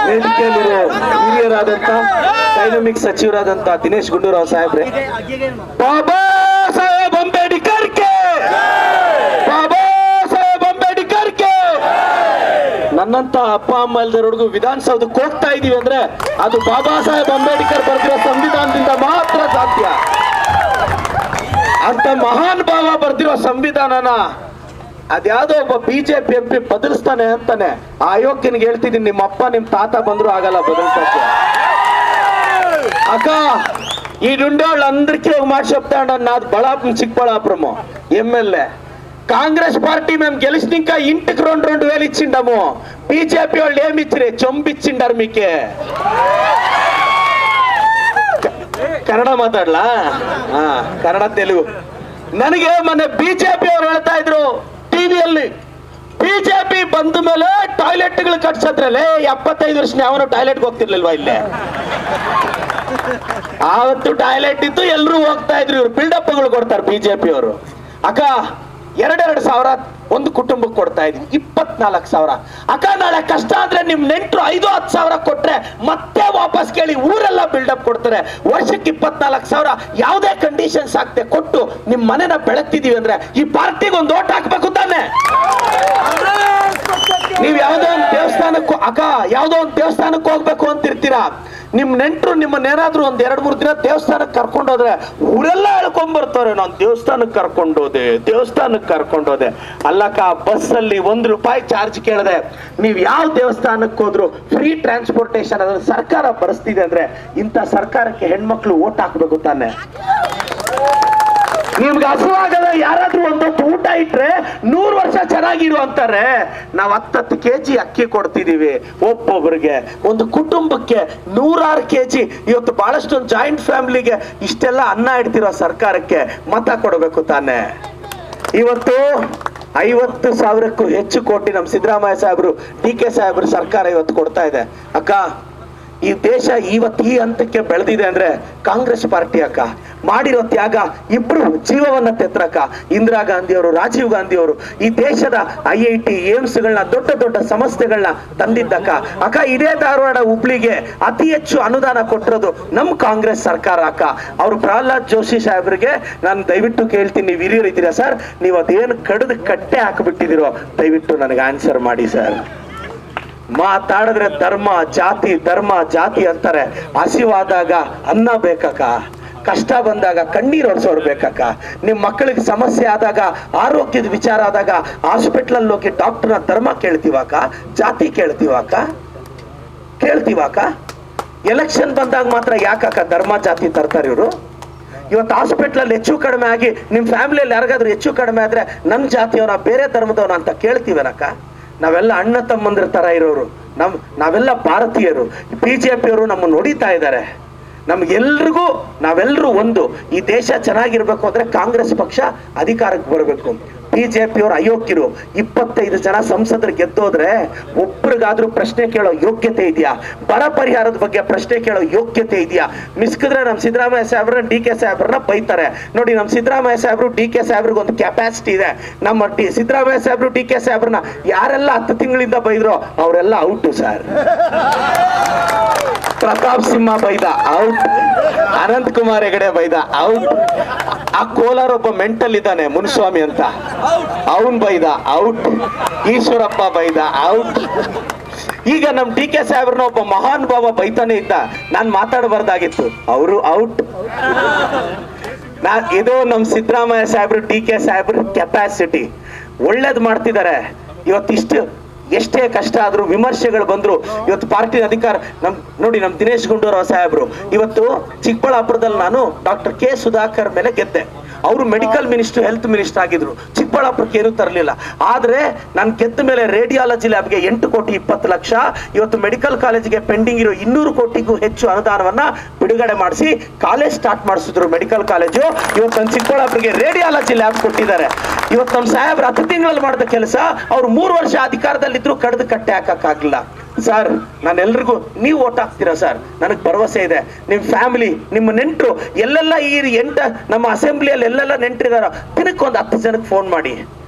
ವೇದಿಕೆಯಲ್ಲಿರೋ ಹಿರಿಯರಾದಂತ ಡೈನಮಿಕ್ ಸಚಿವರಾದಂತ ದಿನೇಶ್ ಗುಂಡೂರಾವ್ ಸಾಹೇಬ್ರೆ ಬಾಬಾ ಸಾಹೇಬ್ ಅಂಬೇಡ್ಕರ್ ಕೆ ಬಾಬಾ ಸಾಹೇಬ್ ಅಂಬೇಡ್ಕರ್ ಕೆ ನನ್ನಂತ ಅಪ್ಪ ಅಮ್ಮ ಇಲ್ದರೋರ್ಗು ವಿಧಾನಸೌಧಕ್ಕೆ ಹೋಗ್ತಾ ಇದೀವಿ ಅಂದ್ರೆ ಅದು ಬಾಬಾ ಸಾಹೇಬ್ ಅಂಬೇಡ್ಕರ್ ಬರೆದಿರೋ ಸಂವಿಧಾನದಿಂದ ಮಾತ್ರ ಸಾಧ್ಯ ಅಂತ ಮಹಾನ್ ಭಾವ ಬರ್ದಿರೋ ಸಂವಿಧಾನನ ಅದ್ಯಾವುದೋ ಒಬ್ಬ ಬಿಜೆಪಿ ಎಂ ಪಿ ಬದಲಿಸ್ತಾನೆ ಅಂತಾನೆ ಆ ಅಯೋಗ್ಯನಿಗೆ ಹೇಳ್ತಿದ್ದೀನಿ ನಿಮ್ಮ ಅಪ್ಪ ನಿಮ್ ತಾತ ಬಂದ್ರು ಆಗಲ್ಲ ಬದಲಿಸಕ್ಕೆ అక్క ఈ రెండోళ్ళందరికీ ఒక మాట చెప్తాడు నాది Ballapur Chikkaballapur MLA Congress party మేము గెలిచినాక ఇంటికి రెండు రెండు వేలు ఇచ్చిండము బీజేపీ వాళ్ళు ఏమి ఇచ్చిరే చొంపిచ్చిండారు మీకే ಕನ್ನಡ ಮಾತಾಡ್ಲಾ ಹಾ ಕನ್ನಡ ತೆಲುಗು ನನಗೆ ಮೊನ್ನೆ ಬಿಜೆಪಿ ಅವ್ರು ಹೇಳ್ತಾ ಇದ್ರು ಟಿವಿಯಲ್ಲಿ ಬಿಜೆಪಿ ಬಂದ ಮೇಲೆ ಟಾಯ್ಲೆಟ್ಗಳು ಕಟ್ಸದ್ರಲ್ಲೇ ಎಪ್ಪತ್ತೈದು ವರ್ಷ ಅವನು ಟಾಯ್ಲೆಟ್ಗೆ ಹೋಗ್ತಿರ್ಲಿಲ್ವಾ ಇಲ್ಲೇ ಆವತ್ತು ಟಾಯ್ಲೆಟ್ ಇತ್ತು ಎಲ್ಲರೂ ಹೋಗ್ತಾ ಇದ್ರು ಇವ್ರು ಬಿಲ್ಡಪ್ಗಳು ಕೊಡ್ತಾರೆ ಬಿಜೆಪಿ ಅವರು ಅಕ್ಕ ಎರಡೆರಡು ಸಾವಿರ ಒಂದು ಕುಟುಂಬಕ್ಕೆ ಕೊಡ್ತಾ ಇದೀವಿ ಇಪ್ಪತ್ನಾಲ್ಕು ಸಾವಿರ ಅಕ್ಕ ನಾಳೆ ಕಷ್ಟ ಆದ್ರೆ ನಿಮ್ ನೆಂಟರು ಐದು ಹತ್ತು ಸಾವಿರ ಕೊಟ್ರೆ ಮತ್ತೆ ವಾಪಸ್ ಕೇಳಿ ಊರೆಲ್ಲ ಬಿಲ್ಡಪ್ ಕೊಡ್ತಾರೆ ವರ್ಷಕ್ಕೆ ಇಪ್ಪತ್ನಾಲ್ಕು ಸಾವಿರ ಯಾವುದೇ ಕಂಡೀಷನ್ಸ್ ಆಗ್ತೆ ಕೊಟ್ಟು ನಿಮ್ ಮನೆನ ಬೆಳಗ್ತಿದೀವಿ ಅಂದ್ರೆ ಈ ಪಾರ್ಟಿಗೆ ಒಂದು ಓಟ್ ಹಾಕ್ಬೇಕು ತಾನೆ ನೀವ್ ಯಾವ್ದೋ ಒಂದು ದೇವಸ್ಥಾನಕ್ಕೂ ಅಕ್ಕ ಯಾವ್ದೋ ಒಂದು ದೇವಸ್ಥಾನಕ್ಕೆ ಹೋಗ್ಬೇಕು ಅಂತಿರ್ತೀರಾ ನಿಮ್ ನೆಂಟರು ನಿಮ್ಮನ್ನೇನಾದ್ರೂ ಒಂದ್ ಎರಡ್ ಮೂರ್ ದಿನ ದೇವಸ್ಥಾನಕ್ಕೆ ಕರ್ಕೊಂಡೋದ್ರೆ ಊರೆಲ್ಲ ಹೇಳ್ಕೊಂಡ್ ಬರ್ತಾರೆ ನಾನು ದೇವಸ್ಥಾನಕ್ಕೆ ಕರ್ಕೊಂಡೋದೆ ದೇವಸ್ಥಾನಕ್ಕೆ ಕರ್ಕೊಂಡೋದೆ ಅಲ್ಲಕ್ಕ ಬಸ್ ಅಲ್ಲಿ ಒಂದ್ ರೂಪಾಯಿ ಚಾರ್ಜ್ ಕೇಳದೆ ನೀವ್ ಯಾವ ದೇವಸ್ಥಾನಕ್ಕೆ ಹೋದ್ರು ಫ್ರೀ ಟ್ರಾನ್ಸ್ಪೋರ್ಟೇಶನ್ ಅದನ್ನ ಸರ್ಕಾರ ಬರೆಸ್ತಿದೆ ಅಂದ್ರೆ ಇಂಥ ಸರ್ಕಾರಕ್ಕೆ ಹೆಣ್ಮಕ್ಳು ಓಟ್ ಹಾಕ್ಬೇಕು ತಾನೆ ನಿಮ್ಗೆ ಹಸುವಾಗದ ಯಾರಾದ್ರೂ ಒಂದೊತ್ತು ಊಟ ಇಟ್ರೆ ನೂರು ವರ್ಷ ಚೆನ್ನಾಗಿರು ಅಂತಾರೆ ನಾವ್ ಹತ್ತತ್ತು ಕೆಜಿ ಅಕ್ಕಿ ಕೊಡ್ತಿದೀವಿ ಒಬ್ಬೊಬ್ರಿಗೆ ಒಂದು ಕುಟುಂಬಕ್ಕೆ ನೂರಾರು ಕೆಜಿ ಇವತ್ತು ಬಹಳಷ್ಟು ಜಾಯಿಂಟ್ ಫ್ಯಾಮಿಲಿಗೆ ಇಷ್ಟೆಲ್ಲ ಅನ್ನ ಇಡ್ತಿರೋ ಸರ್ಕಾರಕ್ಕೆ ಮತ ಕೊಡಬೇಕು ತಾನೆ ಇವತ್ತು ಐವತ್ತು ಸಾವಿರಕ್ಕೂ ಹೆಚ್ಚು ಕೋಟಿ ನಮ್ಮ ಸಿದ್ದರಾಮಯ್ಯ ಸಾಹೇಬರು ಡಿ ಕೆ ಸಾಹೇಬರು ಸರ್ಕಾರ ಇವತ್ತು ಕೊಡ್ತಾ ಇದೆ ಅಕ್ಕ ಈ ದೇಶ ಇವತ್ತು ಈ ಹಂತಕ್ಕೆ ಬೆಳೆದಿದೆ ಅಂದ್ರೆ ಕಾಂಗ್ರೆಸ್ ಪಾರ್ಟಿ ಅಕ್ಕ ಮಾಡಿರೋ ತ್ಯಾಗ ಇಬ್ರು ಜೀವವನ್ನ ತೆತ್ರಕ್ಕ ಇಂದಿರಾ ಗಾಂಧಿ ಅವರು ರಾಜೀವ್ ಗಾಂಧಿ ಅವರು ಈ ದೇಶದ ಐ ಐ ಟಿ ಏಮ್ಸ್ಗಳನ್ನ ದೊಡ್ಡ ದೊಡ್ಡ ಸಂಸ್ಥೆಗಳನ್ನ ತಂದಿದ್ದಕ್ಕ ಅಕ್ಕ ಇದೇ ಧಾರವಾಡ ಹುಬ್ಳಿಗೆ ಅತಿ ಹೆಚ್ಚು ಅನುದಾನ ಕೊಟ್ಟಿರೋದು ನಮ್ ಕಾಂಗ್ರೆಸ್ ಸರ್ಕಾರ ಅಕ್ಕ ಅವ್ರು ಪ್ರಹ್ಲಾದ್ ಜೋಶಿ ಸಾಹೇಬ್ರಿಗೆ ನಾನು ದಯವಿಟ್ಟು ಕೇಳ್ತೀನಿ ನೀವು ಹಿರಿಯರು ಇದ್ದೀರಾ ಸರ್ ನೀವು ಅದೇನು ಕಡ್ದು ಕಟ್ಟೆ ಹಾಕಿಬಿಟ್ಟಿದ್ದೀರೋ ದಯವಿಟ್ಟು ನನಗೆ ಆನ್ಸರ್ ಮಾಡಿ ಸರ್ ಮಾತಾಡಿದ್ರೆ ಧರ್ಮ ಜಾತಿ ಧರ್ಮ ಜಾತಿ ಅಂತಾರೆ ಹಸಿವಾದಾಗ ಅನ್ನ ಬೇಕಕ್ಕ ಕಷ್ಟ ಬಂದಾಗ ಕಣ್ಣೀರು ಒರೆಸೋರು ಬೇಕಕ್ಕ ನಿಮ್ಮ ಮಕ್ಕಳಿಗೆ ಸಮಸ್ಯೆ ಆದಾಗ ಆರೋಗ್ಯದ ವಿಚಾರ ಆದಾಗ ಹಾಸ್ಪಿಟ್ಲಲ್ಲಿ ಹೋಗಿ ಡಾಕ್ಟರ್ನ ಧರ್ಮ ಕೇಳ್ತೀವಾಕ ಜಾತಿ ಕೇಳ್ತೀವಾಕ ಕೇಳ್ತೀವಾಕ ಎಲೆಕ್ಷನ್ ಬಂದಾಗ ಮಾತ್ರ ಯಾಕಕ್ಕ ಧರ್ಮ ಜಾತಿ ತರ್ತಾರೆ ಇವರು ಇವತ್ತು ಹಾಸ್ಪಿಟ್ಲಲ್ಲಿ ಹೆಚ್ಚು ಕಡಿಮೆ ಆಗಿ ನಿಮ್ಮ ಫ್ಯಾಮಿಲಿಯಲ್ಲಿ ಯಾರಿಗಾದ್ರೂ ಹೆಚ್ಚು ಕಡಿಮೆ ಆದ್ರೆ ನನ್ನ ಜಾತಿಯವನ ಬೇರೆ ಧರ್ಮದವನ ಅಂತ ಕೇಳ್ತೀವನಕ್ಕ ನಾವೆಲ್ಲ ಅಣ್ಣ ತಮ್ಮಂದ್ರ ತರ ಇರೋರು ನಮ್ ನಾವೆಲ್ಲ ಭಾರತೀಯರು ಬಿಜೆಪಿಯವರು ನಮ್ಮನ್ನು ನೋಡಿತಾ ಇದ್ದಾರೆ ನಮ್ಗೆಲ್ರಿಗೂ ನಾವೆಲ್ಲರೂ ಒಂದು ಈ ದೇಶ ಚೆನ್ನಾಗಿರ್ಬೇಕು ಅಂದ್ರೆ ಕಾಂಗ್ರೆಸ್ ಪಕ್ಷ ಅಧಿಕಾರಕ್ಕೆ ಬರಬೇಕು ಬಿಜೆಪಿಯವರು ಅಯೋಗ್ಯರು ಇಪ್ಪತ್ತೈದು ಜನ ಸಂಸದರು ಗೆದ್ದೋದ್ರೆ ಒಬ್ರಿಗಾದ್ರೂ ಪ್ರಶ್ನೆ ಕೇಳೋ ಯೋಗ್ಯತೆ ಇದೆಯಾ ಬರ ಪರಿಹಾರದ ಬಗ್ಗೆ ಪ್ರಶ್ನೆ ಕೇಳೋ ಯೋಗ್ಯತೆ ಇದೆಯಾ ಮಿಸ್ಕಿದ್ರೆ ನಮ್ಮ ಸಿದ್ದರಾಮಯ್ಯ ಸಾಹೇಬ್ರನ್ನ ಡಿ ಕೆ ಸಾಹೇಬ್ರನ್ನ ಬೈತಾರೆ ನೋಡಿ ನಮ್ಮ ಸಿದ್ದರಾಮಯ್ಯ ಸಾಹೇಬ್ರು ಡಿ ಕೆ ಸಾಹೇಬ್ರಿಗೆ ಒಂದು ಕೆಪಾಸಿಟಿ ಇದೆ ನಮ್ಮ ಡಿ ಸಿದ್ದರಾಮಯ್ಯ ಸಾಹೇಬ್ರು ಡಿ ಕೆ ಸಾಹೇಬ್ರನ್ನ ಯಾರೆಲ್ಲ ಹತ್ತು ತಿಂಗಳಿಂದ ಬೈದ್ರೋ ಅವರೆಲ್ಲ ಔಟು ಸರ್ ಪ್ರತಾಪ್ ಸಿಂಹ ಬೈದ ಔಟ್ ಅನಂತ್ ಕುಮಾರ್ ಹೆಗಡೆ ಬೈದ ಔಟ್ ಆ ಕೋಲಾರ ಒಬ್ಬ ಮೆಂಟಲ್ ಇದ್ದಾನೆ ಮುನ್ಸ್ವಾಮಿ ಅಂತ ಅವನ್ ಬೈದ ಔಟ್ ಈಶ್ವರಪ್ಪ ಬೈದ ಔಟ್ ಈಗ ನಮ್ ಡಿ ಕೆ ಸಾಹೇಬ್ರನ್ನ ಒಬ್ಬ ಮಹಾನ್ ಭಾವ ಬೈತಾನೆ ಇದ್ದ ನಾನ್ ಮಾತಾಡಬಾರ್ದಾಗಿತ್ತು ಅವರು ಔಟ್ ನಾ ಇದು ನಮ್ ಸಿದ್ದರಾಮಯ್ಯ ಸಾಹೇಬ್ರು ಡಿ ಕೆ ಸಾಹೇಬ್ರ ಕೆಪಾಸಿಟಿ ಒಳ್ಳೇದ್ ಮಾಡ್ತಿದ್ದಾರೆ ಇವತ್ತಿಷ್ಟು ಎಷ್ಟೇ ಕಷ್ಟ ಆದ್ರೂ ವಿಮರ್ಶೆಗಳು ಬಂದ್ರು ಇವತ್ತು ಪಾರ್ಟಿ ಅಧಿಕಾರ ನಮ್ ನೋಡಿ ನಮ್ ದಿನೇಶ್ ಗುಂಡೂರಾವ್ ಸಾಹೇಬ್ರು ಇವತ್ತು ಚಿಕ್ಕಬಳ್ಳಾಪುರದಲ್ಲಿ ನಾನು ಡಾಕ್ಟರ್ ಕೆ ಸುಧಾಕರ್ ಮೇಲೆ ಗೆದ್ದೆ ಅವರು ಮೆಡಿಕಲ್ ಮಿನಿಸ್ಟರ್ ಹೆಲ್ತ್ ಮಿನಿಸ್ಟರ್ ಆಗಿದ್ರು ಚಿಕ್ಕಬಳ್ಳಾಪುರಕ್ಕೆ ಏನು ತರಲಿಲ್ಲ ಆದ್ರೆ ನಾನು ಗೆದ್ದ ಮೇಲೆ ರೇಡಿಯಾಲಜಿ ಲ್ಯಾಬ್ಗೆ ಎಂಟು ಕೋಟಿ ಇಪ್ಪತ್ತು ಲಕ್ಷ ಇವತ್ತು ಮೆಡಿಕಲ್ ಕಾಲೇಜಿಗೆ ಪೆಂಡಿಂಗ್ ಇರೋ ಇನ್ನೂರು ಕೋಟಿಗೂ ಹೆಚ್ಚು ಅನುದಾನವನ್ನ ಬಿಡುಗಡೆ ಮಾಡಿಸಿ ಕಾಲೇಜ್ ಸ್ಟಾರ್ಟ್ ಮಾಡಿಸಿದ್ರು ಮೆಡಿಕಲ್ ಕಾಲೇಜು ಇವತ್ತು ನಮ್ಮ ಚಿಕ್ಕಬಳ್ಳಾಪುರಿಗೆ ರೇಡಿಯಾಲಜಿ ಲ್ಯಾಬ್ ಕೊಟ್ಟಿದ್ದಾರೆ ಇವತ್ತು ನಮ್ಮ ಸಾಹೇಬ್ರು ಹತ್ತು ತಿಂಗಳಲ್ಲಿ ಮಾಡಿದ ಕೆಲಸ ಅವ್ರು ಮೂರು ವರ್ಷ ಅಧಿಕಾರದಲ್ಲಿದ್ರು ಕಡ್ದು ಕಟ್ಟೆ ಹಾಕಕ್ಕಾಗಿಲ್ಲ ಸರ್ ನಾನು ಎಲ್ರಿಗೂ ನೀವು ಓಟ್ ಹಾಕ್ತೀರಾ ಸರ್ ನನಗೆ ಭರವಸೆ ಇದೆ ನಿಮ್ಮ ಫ್ಯಾಮಿಲಿ ನಿಮ್ಮ ನೆಂಟರು ಎಲ್ಲೆಲ್ಲ ಈ ಎಂಟ ನಮ್ಮ ಅಸೆಂಬ್ಲಿಯಲ್ಲಿ ಎಲ್ಲೆಲ್ಲ ನೆಂಟರಿದಾರೋ ದಿನಕ್ಕೆ ಒಂದು ಹತ್ತು ಜನಕ್ಕೆ ಫೋನ್ ಮಾಡಿ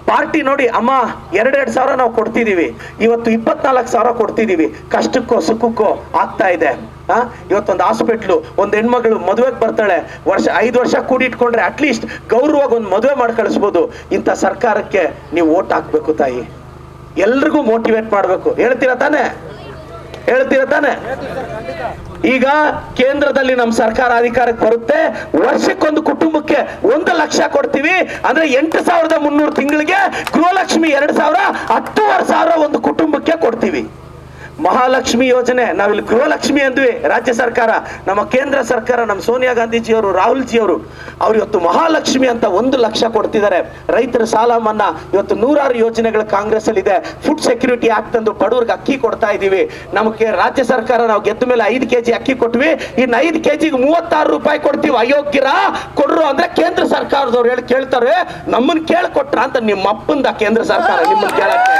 ಪಾರ್ಟಿ ನೋಡಿ ಅಮ್ಮ ಎರಡೆರಡು ಸಾವಿರ ನಾವು ಕೊಡ್ತಿದೀವಿ ಇವತ್ತು ಇಪ್ಪತ್ನಾಲ್ಕು ಸಾವಿರ ಕೊಡ್ತಿದೀವಿ ಕಷ್ಟಕ್ಕೋ ಸುಖಕ್ಕೋ ಆಗ್ತಾ ಇದೆ ಆ ಇವತ್ತೊಂದು ಹಾಸ್ಪಿಟ್ಲು ಒಂದು ಹೆಣ್ಮಗಳು ಮದುವೆಗೆ ಬರ್ತಾಳೆ ವರ್ಷ ಐದು ವರ್ಷ ಕೂಡಿಟ್ಕೊಂಡ್ರೆ ಅಟ್ಲೀಸ್ಟ್ ಗೌರವವಾಗಿ ಒಂದು ಮದುವೆ ಮಾಡಿ ಕಳಿಸ್ಬೋದು ಇಂಥ ಸರ್ಕಾರಕ್ಕೆ ನೀವು ಓಟ್ ಹಾಕ್ಬೇಕು ತಾಯಿ ಎಲ್ರಿಗೂ ಮೋಟಿವೇಟ್ ಮಾಡಬೇಕು ಹೇಳ್ತೀರಾ ತಾನೇ ಹೇಳ್ತೀರಾ ತಾನೇ ಈಗ ಕೇಂದ್ರದಲ್ಲಿ ನಮ್ಮ ಸರ್ಕಾರ ಅಧಿಕಾರಕ್ಕೆ ಬರುತ್ತೆ ವರ್ಷಕ್ಕೊಂದು ಕುಟುಂಬಕ್ಕೆ ಒಂದು ಲಕ್ಷ ಕೊಡ್ತೀವಿ ಅಂದ್ರೆ ಎಂಟು ಸಾವಿರದ ಮುನ್ನೂರು ತಿಂಗಳಿಗೆ ಗೃಹಲಕ್ಷ್ಮಿ ಎರಡು ಸಾವಿರ ಹತ್ತುವರೆ ಸಾವಿರ ಒಂದು ಕುಟುಂಬಕ್ಕೆ ಕೊಡ್ತೀವಿ ಮಹಾಲಕ್ಷ್ಮಿ ಯೋಜನೆ ನಾವಿಲ್ಲಿ ಗೃಹಲಕ್ಷ್ಮಿ ಅಂದ್ವಿ ರಾಜ್ಯ ಸರ್ಕಾರ ನಮ್ಮ ಕೇಂದ್ರ ಸರ್ಕಾರ ನಮ್ಮ ಸೋನಿಯಾ ಗಾಂಧೀಜಿಯವರು ರಾಹುಲ್ ಜಿ ಅವರು ಅವ್ರು ಇವತ್ತು ಮಹಾಲಕ್ಷ್ಮಿ ಅಂತ ಒಂದು ಲಕ್ಷ ಕೊಡ್ತಿದ್ದಾರೆ ರೈತರ ಸಾಲ ಮನ್ನಾ ಇವತ್ತು ನೂರಾರು ಯೋಜನೆಗಳು ಕಾಂಗ್ರೆಸ್ ಅಲ್ಲಿ ಇದೆ ಫುಡ್ ಸೆಕ್ಯೂರಿಟಿ ಆಕ್ಟ್ ಅಂದು ಬಡವ್ರಿಗೆ ಅಕ್ಕಿ ಕೊಡ್ತಾ ಇದೀವಿ ನಮಗೆ ರಾಜ್ಯ ಸರ್ಕಾರ ನಾವು ಗೆದ್ದ ಮೇಲೆ ಐದು ಕೆಜಿ ಅಕ್ಕಿ ಕೊಟ್ವಿ ಇನ್ನು ಐದು ಕೆಜಿಗೆ ಮೂವತ್ತಾರು ರೂಪಾಯಿ ಕೊಡ್ತೀವಿ ಅಯೋಗ್ಯರ ಕೊಡ್ರು ಅಂದ್ರೆ ಕೇಂದ್ರ ಸರ್ಕಾರದವ್ರು ಹೇಳಿ ಕೇಳ್ತಾರೆ ನಮ್ಮನ್ನ ಕೇಳ್ಕೊಟ್ರ ಅಂತ ನಿಮ್ಮ ಅಪ್ಪಂದ ಕೇಂದ್ರ ಸರ್ಕಾರ ನಿಮ್ಮನ್ನ ಕೇಳಕ್ಕೆ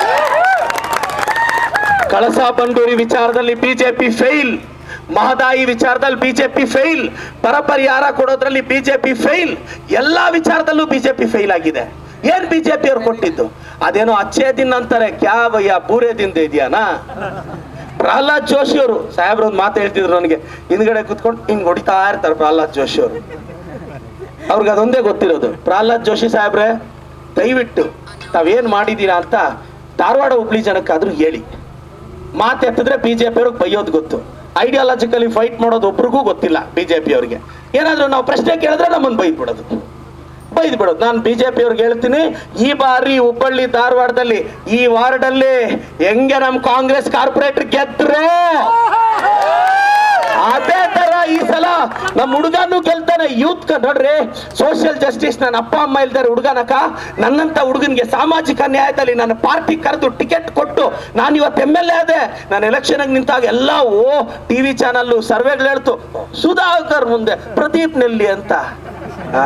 ಕಳಸಾ ಬಂಡೂರಿ ವಿಚಾರದಲ್ಲಿ ಬಿಜೆಪಿ ಫೇಲ್ ಮಹದಾಯಿ ವಿಚಾರದಲ್ಲಿ ಬಿಜೆಪಿ ಫೇಲ್ ಬರ ಪರಿಹಾರ ಕೊಡೋದ್ರಲ್ಲಿ ಬಿಜೆಪಿ ಫೇಲ್ ಎಲ್ಲಾ ವಿಚಾರದಲ್ಲೂ ಬಿಜೆಪಿ ಫೇಲ್ ಆಗಿದೆ ಏನ್ ಬಿಜೆಪಿ ಅವ್ರು ಕೊಟ್ಟಿದ್ದು ಅದೇನೋ ಅಚ್ಚೇ ದಿನ ಅಂತಾರೆ ಕ್ಯಾ ಭಯ್ಯ ಬೂರೇ ದಿಂದ ಇದೆಯಾನಾ ಪ್ರಹ್ಲಾದ್ ಜೋಶಿ ಅವರು ಸಾಹೇಬ್ರ ಒಂದು ಮಾತು ಹೇಳ್ತಿದ್ರು ನನಗೆ ಹಿಂದ್ಗಡೆ ಕುತ್ಕೊಂಡು ಹಿಂಗ್ ಹೊಡಿತಾ ಇರ್ತಾರೆ ಪ್ರಹ್ಲಾದ್ ಜೋಶಿ ಅವರು ಅವ್ರಿಗೆ ಅದೊಂದೇ ಗೊತ್ತಿರೋದು ಪ್ರಹ್ಲಾದ್ ಜೋಶಿ ಸಾಹೇಬ್ರೆ ದಯವಿಟ್ಟು ತಾವೇನ್ ಮಾಡಿದೀರಾ ಅಂತ ಧಾರವಾಡ ಹುಬ್ಳಿ ಜನಕ್ಕಾದ್ರೂ ಹೇಳಿ ಮಾತೆತ್ತಿದ್ರೆ ಬಿಜೆಪಿ ಅವ್ರಿಗೆ ಬೈಯೋದು ಗೊತ್ತು ಐಡಿಯಾಲಜಿಕಲಿ ಫೈಟ್ ಮಾಡೋದು ಒಬ್ರಿಗೂ ಗೊತ್ತಿಲ್ಲ ಬಿಜೆಪಿ ಅವ್ರಿಗೆ ಏನಾದ್ರೂ ನಾವು ಪ್ರಶ್ನೆ ಕೇಳಿದ್ರೆ ನಮ್ಮನ್ನು ಬೈದ್ ಬಿಡೋದು ಬೈದ್ ಬಿಡೋದು ನಾನು ಬಿಜೆಪಿ ಅವ್ರಿಗೆ ಹೇಳ್ತೀನಿ ಈ ಬಾರಿ ಹುಬ್ಬಳ್ಳಿ ಧಾರವಾಡದಲ್ಲಿ ಈ ವಾರ್ಡಲ್ಲಿ ಹೆಂಗೆ ನಮ್ ಕಾಂಗ್ರೆಸ್ ಕಾರ್ಪೊರೇಟರ್ ಗೆದ್ರೆ ಅದೇ ತರ ಈ ಸಲ ನಮ್ಮ ಹುಡುಗನು ಗೆಲ್ತಾನೆ ಯೂತ್ ನೋಡ್ರಿ ಸೋಷಿಯಲ್ ಜಸ್ಟಿಸ್ ನನ್ನ ಅಪ್ಪ ಅಮ್ಮ ಇಲ್ದಾರೆ ಹುಡುಗನಕ ನನ್ನಂತ ಹುಡುಗನಿಗೆ ಸಾಮಾಜಿಕ ನ್ಯಾಯದಲ್ಲಿ ನನ್ನ ಪಾರ್ಟಿ ಕರೆದು ಟಿಕೆಟ್ ಕೊಟ್ಟು ನಾನು ಇವತ್ತು ಎಮ್ ಎಲ್ ಎ ಆದೆ ನಾನು ಎಲೆಕ್ಷನ್ ನಿಂತಾಗ ಎಲ್ಲ ಓ ಟಿವಿ ಚಾನಲ್ ಸರ್ವೆಗಳು ಹೇಳ್ತು ಸುಧಾಕರ್ ಮುಂದೆ ಪ್ರದೀಪ್ ನೆಲ್ಲಿ ಅಂತ ಆ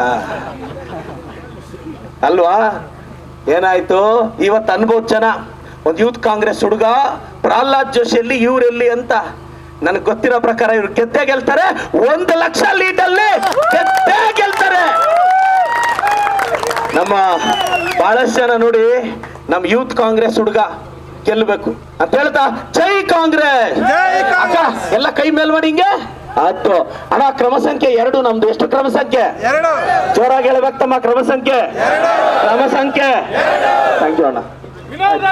ಅಲ್ವಾ ಏನಾಯ್ತು ಇವತ್ತು ಅನ್ಬೋದು ಜನ ಒಂದು ಯೂತ್ ಕಾಂಗ್ರೆಸ್ ಹುಡುಗ ಪ್ರಹ್ಲಾದ್ ಜೋಶಿ ಎಲ್ಲಿ ಇವ್ರೆಲ್ಲಿ ಅಂತ ನನಗೆ ಗೊತ್ತಿರೋ ಪ್ರಕಾರ ಇವ್ರು ಗೆದ್ದೇ ಗೆಲ್ತಾರೆ ಒಂದು ಲಕ್ಷ ಲೀಟಲ್ಲಿ ಗೆದ್ದೇ ಗೆಲ್ತಾರೆ ನಮ್ಮ ಬಹಳಷ್ಟು ಜನ ನೋಡಿ ನಮ್ಮ ಯೂತ್ ಕಾಂಗ್ರೆಸ್ ಹುಡುಗ ಗೆಲ್ಲಬೇಕು ಅಂತ ಹೇಳ್ತಾ ಜೈ ಕಾಂಗ್ರೆಸ್ ಅಕ್ಕ ಎಲ್ಲ ಕೈ ಮೇಲ್ ಮಾಡಿ ಹಿಂಗೆ ಆಯ್ತು ಅಣ್ಣ ಕ್ರಮ ಸಂಖ್ಯೆ ಎರಡು ನಮ್ದು ಎಷ್ಟು ಕ್ರಮ ಸಂಖ್ಯೆ ಎರಡು ಜೋರಾಗಿ ಹೇಳ್ಬೇಕು ತಮ್ಮ ಕ್ರಮ ಸಂಖ್ಯೆ ಕ್ರಮ ಸಂಖ್ಯೆ ಥ್ಯಾಂಕ್ ಯು ಅಣ್ಣ